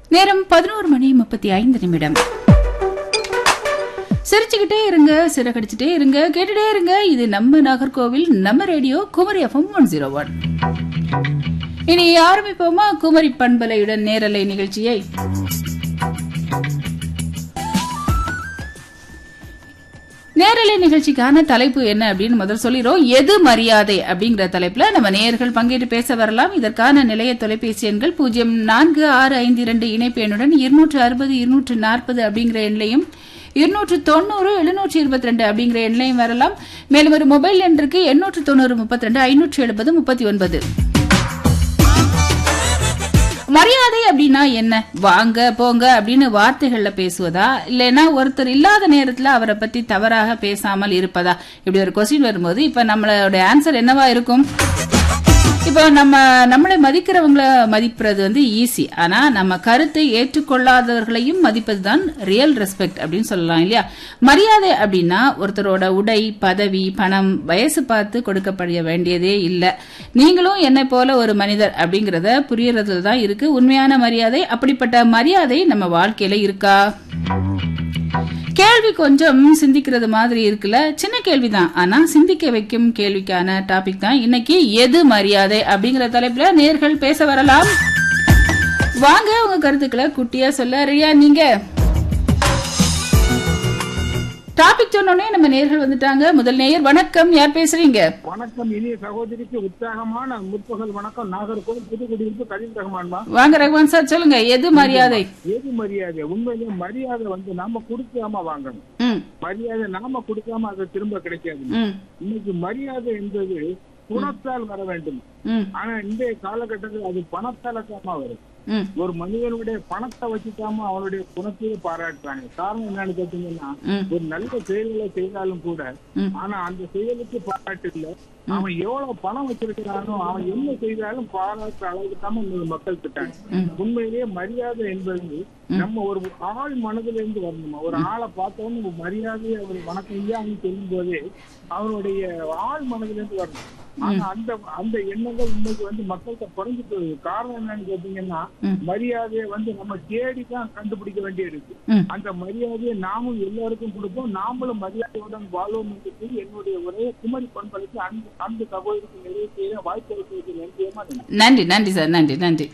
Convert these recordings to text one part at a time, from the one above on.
நேரம் பதினோரு மணி முப்பத்தி ஐந்து நிமிடம் சிரிச்சுக்கிட்டே இருங்க சிறகடிச்சுட்டே இருங்க கேட்டுட்டே இருங்க இது நம்ம நாகர்கோவில் நம்ம radio Kumari FM one zero one இனி ஆரம்பிப்போமா குமரி பண்பலையுடன் நேரலை நிகழ்ச்சியை நேரலை நிகழ்ச்சிக்கான தலைப்பு என்ன அப்படின்னு முதல் சொல்லிடுறோம் எது மரியாதை அப்படிங்கிற தலைப்புல நம்ம நேயர்கள் பங்கேற்று பேச வரலாம் இதற்கான நிலைய தொலைபேசி எண்கள் பூஜ்ஜியம் நான்கு ஆறு ஐந்து இரண்டு இணைப்பு எண்ணுடன் இருநூற்று அறுபது இருநூற்று நாற்பது அப்படிங்கிற எண்ணையும் இருநூற்று தொண்ணூறு எழுநூற்று இருபத்தி ரெண்டு அப்படிங்கிற எண்ணையும் வரலாம் மேலும் ஒரு மொபைல் எண் இருக்கு எண்ணூற்று தொண்ணூறு முப்பத்தி ரெண்டு ஐநூற்று எழுபது முப்பத்தி ஒன்பது மரியாதை அப்படின்னா என்ன வாங்க போங்க அப்படின்னு வார்த்தைகள்ல பேசுவதா இல்லைன்னா ஒருத்தர் இல்லாத நேரத்துல அவரை பத்தி தவறாக பேசாமல் இருப்பதா இப்படி ஒரு கொஸ்டின் வரும்போது இப்ப நம்மளோட ஆன்சர் என்னவா இருக்கும் இப்போ நம்ம நம்மளை மதிக்கிறவங்கள மதிப்புறது வந்து ஈஸி ஆனா நம்ம கருத்தை ஏற்றுக்கொள்ளாதவர்களையும் மதிப்பது தான் ரியல் ரெஸ்பெக்ட் அப்படின்னு சொல்லலாம் இல்லையா மரியாதை அப்படின்னா ஒருத்தரோட உடை பதவி பணம் வயசு பார்த்து கொடுக்கப்பட வேண்டியதே இல்லை நீங்களும் என்னை போல ஒரு மனிதர் அப்படிங்கறத புரியறதுல தான் இருக்கு உண்மையான மரியாதை அப்படிப்பட்ட மரியாதை நம்ம வாழ்க்கையில இருக்கா கேள்வி கொஞ்சம் சிந்திக்கிறது மாதிரி இருக்குல்ல சின்ன கேள்விதான் ஆனா சிந்திக்க வைக்கும் கேள்விக்கான டாபிக் தான் இன்னைக்கு எது மரியாதை அப்படிங்கிற தலைப்புல நேர்கள் பேச வரலாம் வாங்க உங்க கருத்துக்களை குட்டியா சொல்ல ரியா நீங்க டாபிக் சொன்னோடனே நம்ம நேர்கள் வந்துட்டாங்க முதல் நேயர் வணக்கம் யார் பேசுறீங்க வணக்கம் இனிய சகோதரிக்கு உற்சாகமான முற்பகல் வணக்கம் நாகர்கோவில் புதுக்குடியிருப்பு கலீம் ரஹ்மான்பா வாங்க ரகுமான் சார் சொல்லுங்க எது மரியாதை எது மரியாதை உண்மையிலேயே மரியாதை வந்து நாம கொடுக்காம வாங்கணும் ம் மரியாதை நாம கொடுக்காம அது திரும்ப கிடைக்காது ம் இன்னைக்கு மரியாதை என்பது குணத்தால் வர வேண்டும் ம் ஆனா இன்றைய காலகட்டத்தில் அது பணத்தால தாமா வரும் ம் ஒரு மனிதனுடைய பணத்தை வச்சுக்காம அவனுடைய குணத்தையே பாராட்டுறாங்க காரணம் என்னன்னு கேட்டீங்கன்னா ம் ஒரு நல்ல செயல்களை செய்தாலும் கூட ம். ஆனா அந்த செயலுக்கு பாராட்டு இல்ல அவன் எவ்வளவு பணம் வச்சிருக்கிறானோ அவன் என்ன செய்தாலும் பாராட்டு அளவுக்கு தான் இன்னைக்கு மக்கள் திட்டாங்க ம். உண்மையிலேயே மரியாதை என்பது நம்ம ஒரு ஆள் மனதுல இருந்து வரணுமா ஒரு ஆளை பார்த்தோன்னு ஒரு மரியாதையை அவர் வணக்கம் ஐயான்னு சொல்லும் போதே அவனுடைய ஆள் மனதுல இருந்து வரணும் ஆனா அந்த அந்த எண்ணங்கள் இன்னைக்கு வந்து மக்கள்கிட்ட குறைஞ்சிட்டு வருது காரணம் என்னன்னு கேட்டீங்கன்னா ம். மரியாதையை வந்து நம்ம தேடி தான் கண்டுபிடிக்க வேண்டிய இருக்கு ம் அந்த மரியாதையை நாமும் எல்லாருக்கும் கொடுப்போம் நாமளும் மரியாதையுடன் வாழ்வோம் என்று சொல்லி என்னுடைய ஒரே குமரி பண்பலைக்கு அந்த அந்த சகோதரிக்கு நிறைவு செய்ய வாய்ப்பு அளித்ததுக்கு நன்றியமா நன்றி நன்றி நன்றி சார் நன்றி நன்றி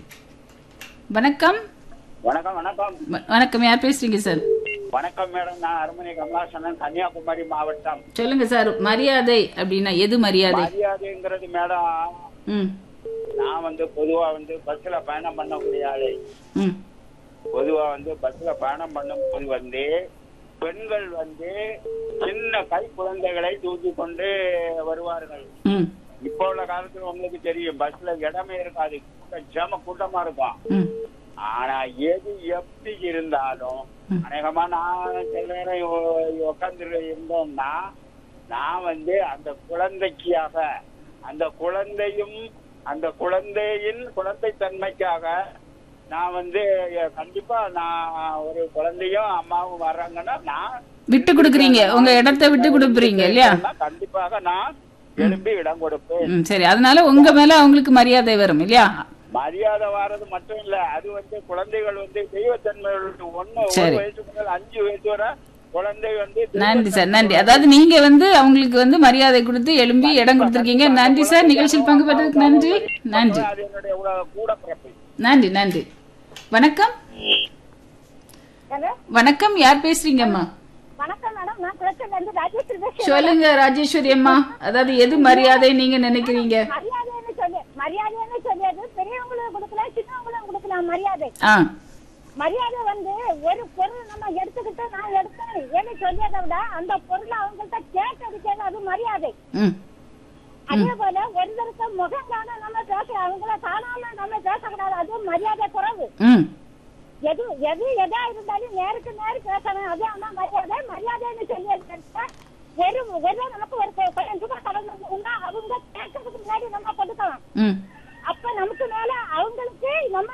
வணக்கம் வணக்கம் வணக்கம் வ- வணக்கம் யார் பேசுறீங்க சார் வணக்கம் மேடம் நான் அருமணி கமலாசனன் கன்னியாகுமரி மாவட்டம் சொல்லுங்க சார் மரியாதை அப்படின்னா எது மரியாதை மரியாதைங்கிறது மேடம் ம் நான் வந்து பொதுவா வந்து பஸ்ல பயணம் பண்ணக்கூடிய ஆளு ம் பொதுவா வந்து பஸ்ல பயணம் பண்ணும்போது வந்து பெண்கள் வந்து சின்ன கை குழந்தைகளை தூக்கி கொண்டு வருவார்கள் ம் இப்போ உள்ள காலத்துல உங்களுக்கு தெரியும் பஸ்ல இடமே இருக்காது கூட்டம் ஜம கூட்டமா இருக்கும் ம் ஆனா எது எப்படி இருந்தாலும் ம். அநேகமா நான் சில நேரம் உட்காந்து இருந்தோம்னா நான் வந்து அந்த குழந்தைக்காக அந்த குழந்தையும் அந்த குழந்தையின் குழந்தைத்தன்மைக்காக நான் வந்து எ, கண்டிப்பா நான் ஒரு குழந்தையும் அம்மாவும் வர்றாங்கன்னா நான் விட்டு கொடுக்குறீங்க உங்க இடத்த விட்டு கொடுக்குறீங்க இல்லையா கண்டிப்பாக நான் எழுப்பி இடம் கொடுப்பேன் ம் சரி அதனால உங்க மேல அவங்களுக்கு மரியாதை வரும் இல்லையா மரியாதை வாரது மட்டும் இல்ல அது வந்து குழந்தைகள் வந்து தெய்வத்தன்மையோட ஒண்ணு ஒரு சரி. வயசு முதல் அஞ்சு வயசு வரை குழந்தை வந்து நன்றி சார் நன்றி அதாவது நீங்க வந்து அவங்களுக்கு வந்து மரியாதை கொடுத்து எழும்பி இடம் கொடுத்துருக்கீங்க நன்றி சார் நிகழ்ச்சியில் பங்கு பெற்றதுக்கு நன்றி நன்றி அது என்னுடைய உல- கூட பிறப்பு நன்றி நன்றி வணக்கம் ஹலோ வணக்கம் யார் பேசுறீங்கம்மா வணக்கம் மேடம் நான் குளத்துல இருந்து ராஜேஸ்வரி பேசுறேன் சொல்லுங்க ராஜேஸ்வரி அம்மா அதாவது எது மரியாதை நீங்க நினைக்கிறீங்க மரியாதைன்னு சொல்லி மரியாதைன்னு சொல்லியது பெரியவங்களும் கொடுக்கலாம் சின்னவங்களும் கொடுக்கலாம் மரியாதை ஆ மரியாதை வந்து ஒரு பொருள் நம்ம எடுத்துக்கிட்டு நான் எடுத்தேன் ஏன்னு சொல்லியதை விட அந்த பொருளை அவங்கள்ட்ட கேட்டதுக்கு அது மரியாதை ம் அதே போல ஒருத்தருக்கு முகம் காண நம்ம பேச அவங்கள காணாம நம்ம பேசக்கூடாது அது மரியாதை குறைவு ம் எது எது எதா இருந்தாலும் நேருக்கு நேரு பேசணும் அது ஆனா மரியாதை மரியாதைன்னு சொல்லி எடுத்தா வெறும் வெறும் நமக்கு ஒரு கொஞ்சம் ரூபாய் கடன் உண்டா அவங்க கேட்கறதுக்கு முன்னாடி நம்ம கொடுக்கலாம் ம் அப்ப நமக்கு மேல